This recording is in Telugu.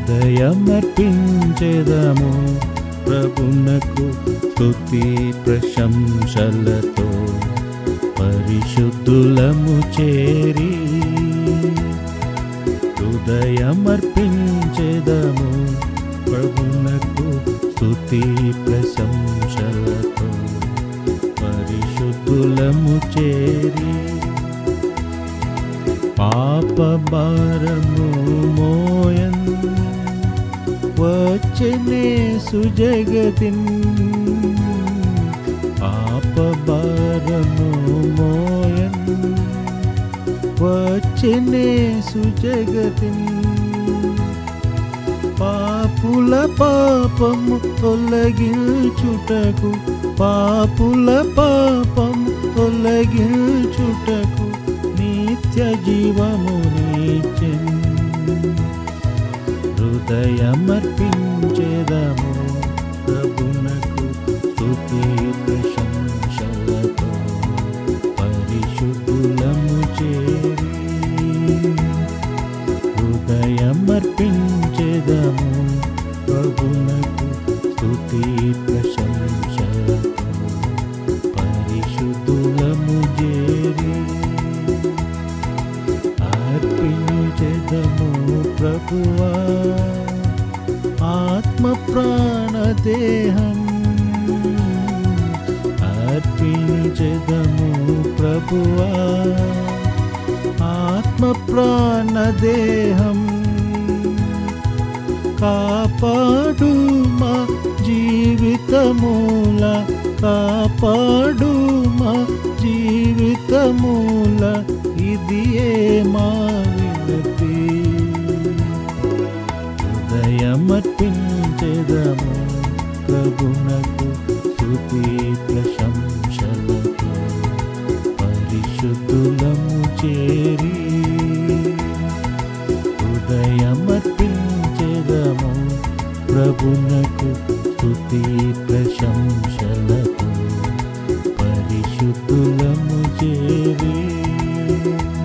హృదయమర్పించెదము ప్రభునకు స్తుతి ప్రశంసలతో పరిశుద్ధులము చేరి హృదయమర్పించెదము ప్రభునకు స్తుతి ప్రశంసలతో పరిశుద్ధులము చేరి పాప భారము మోయన్ వచ్చనే సుజగతిన్ పాప భారము మోయన్ వచ్చనే సుజగతిన్ పాపుల పాపము తొలగించుటకు పాపుల పాపము తొలగించుటకు నిత్య జీవము నీచెన్ హృదయమర్పించేదము ప్రభునకు స్తుతి ప్రశంసలతో పరిశుద్ధులము చేరి హృదయమర్పించేదము ప్రభునకు స్తుతి ప్రశంసలతో పరిశుద్ధులము చేరి అర్పించెదము ప్రభువా ఆత్మ ప్రాణ దేహం అర్పించెదము ప్రభువా ఆత్మ ప్రాణ దేహం కాపాడు మా జీవితమూల కాపాడు మా జీవితమూల ఇది ఏ మా వినతి హృదయమర్పించెదము ప్రభునకు స్తుతి ప్రశంసలతో పరిశుద్ధులము చేరి హృదయమర్పించెదము ప్రభునకు స్తుతి ప్రశంసలతో పరిశుద్ధులము చేరి